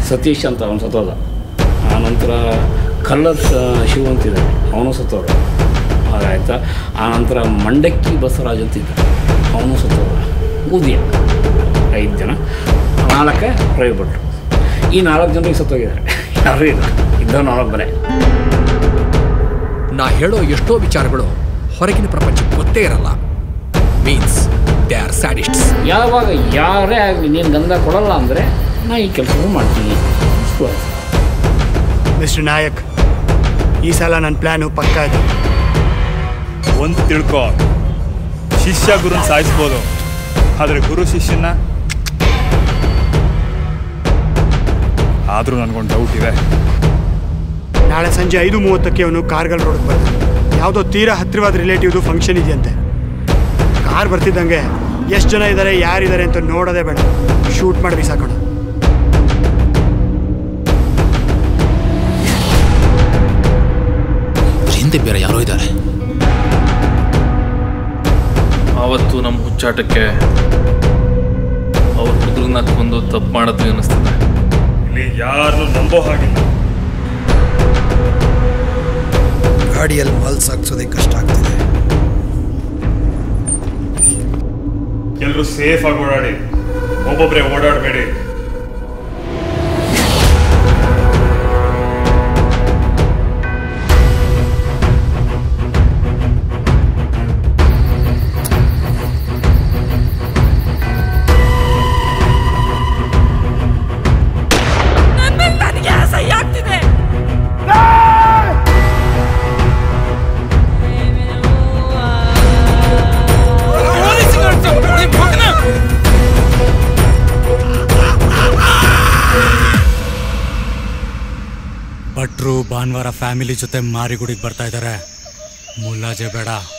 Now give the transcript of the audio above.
ಸತೀಶ್ ಅಂತ ಅವನು ಸತ್ತೋದ ಆನಂತರ ಕಲ್ಲರ್ ಶಿವ ಅಂತಿದ್ದ ಅವನು ಸತ್ತೋದ ಅದಾಯ್ತಾ ಆನಂತರ ಮಂಡಕ್ಕಿ ಬಸವರಾಜ್ ಅಂತಿದ್ದ ಅವನು ಸತ್ತೋದ ಉದಯ ಐದು ಜನ ನಾಲ್ಕು ಪ್ರಯೋಗಪಟ್ಟರು ಈ ನಾಲ್ಕು ಜನರಿಗೆ ಸತ್ತೋಗಿದ್ದಾರೆ ಯಾರೂ ಇಲ್ಲ ಇದ್ದ ನಾಲ್ಕು ಬರೇ ನಾ ಹೇಳೋ ಎಷ್ಟೋ ವಿಚಾರಗಳು ಹೊರಗಿನ ಪ್ರಪಂಚಕ್ಕೆ ಗೊತ್ತೇ ಇರಲ್ಲ ಮೀನ್ಸ್ ದೇ ಆರ್ ಸ್ಯಾಡಿಸ್ಟ್ಸ್ ಯಾವಾಗ ಯಾರೇ ಆಗಲಿ ನೀನು ಗಂಧ ಕೊಡಲ್ಲ ಅಂದರೆ ನಾ ಈ ಕೆಲಸವನ್ನು ಮಾಡ್ತೀನಿ ಅಷ್ಟು ಆಯ್ತು. ಮಿಸ್ಟರ್ ನಾಯಕ್ ಈ ಸಲ ನನ್ನ ಪ್ಲ್ಯಾನು ಪಕ್ಕ ಇದೆ ಒಂದು ತಿಳ್ಕೊ ಶಿಷ್ಯ ಗುರುನ ಸಾಯಿಸ್ಬೋದು ಆದರೆ ಗುರು ಶಿಷ್ಯನ ಆದರೂ ನನಗೊಂದು ಡೌಟ್ ಇದೆ ನಾಳೆ ಸಂಜೆ ಐದು ಮೂವತ್ತಕ್ಕೆ ಅವನು ಕಾರ್ಗಲ್ ರೋಡ್ಗೆ ಬರ್ತಾನೆ ಯಾವುದೋ ತೀರಾ ಹತ್ತಿರವಾದ ರಿಲೇಟಿವ್ದು ಫಂಕ್ಷನ್ ಇದೆಯಂತೆ ಕಾರ್ ಬರ್ತಿದ್ದಂಗೆ ಎಷ್ಟು ಜನ ಇದ್ದಾರೆ ಯಾರಿದ್ದಾರೆ ಅಂತ ನೋಡೋದೇ ಬೇಡ ಶೂಟ್ ಮಾಡಿ ಬಿಸಾಕೋಣ ಹಿಂದೆ ಬೇರೆ ಯಾರೋ ಇದ್ದಾರೆ ಆವತ್ತು ನಮ್ಮ ಹುಚ್ಚಾಟಕ್ಕೆ ಅವ್ರ ಹುಡುಗರನ್ನ ಕೊಂದು ತಪ್ಪು ಮಾಡಿದ್ವಿ ಅನ್ನಿಸ್ತದೆ ಇಲ್ಲಿ ಯಾರನ್ನು ನಂಬೋ ಹಾಗಿಲ್ಲ ಗಾಡಿಯಲ್ಲಿ ಮಾಲ್ ಸಾಗಿಸೋದೇ ಕಷ್ಟ ಆಗ್ತಿದೆ ಎಲ್ಲರೂ ಸೇಫ್ ಆಗಿ ಓಡಾಡಿ ಒಬ್ಬೊಬ್ಬರೇ ಓಡಾಡಬೇಡಿ ನನಗೆ ಅಸಹ್ಯ ಆಗ್ತಿದೆ ಭಟ್ರು ಭಾನುವಾರ ಫ್ಯಾಮಿಲಿ ಜೊತೆ ಮಾರಿಗುಡಿಗೆ ಬರ್ತಾ ಇದ್ದಾರೆ ಮುಲ್ಲಾಜೆ ಬೇಡ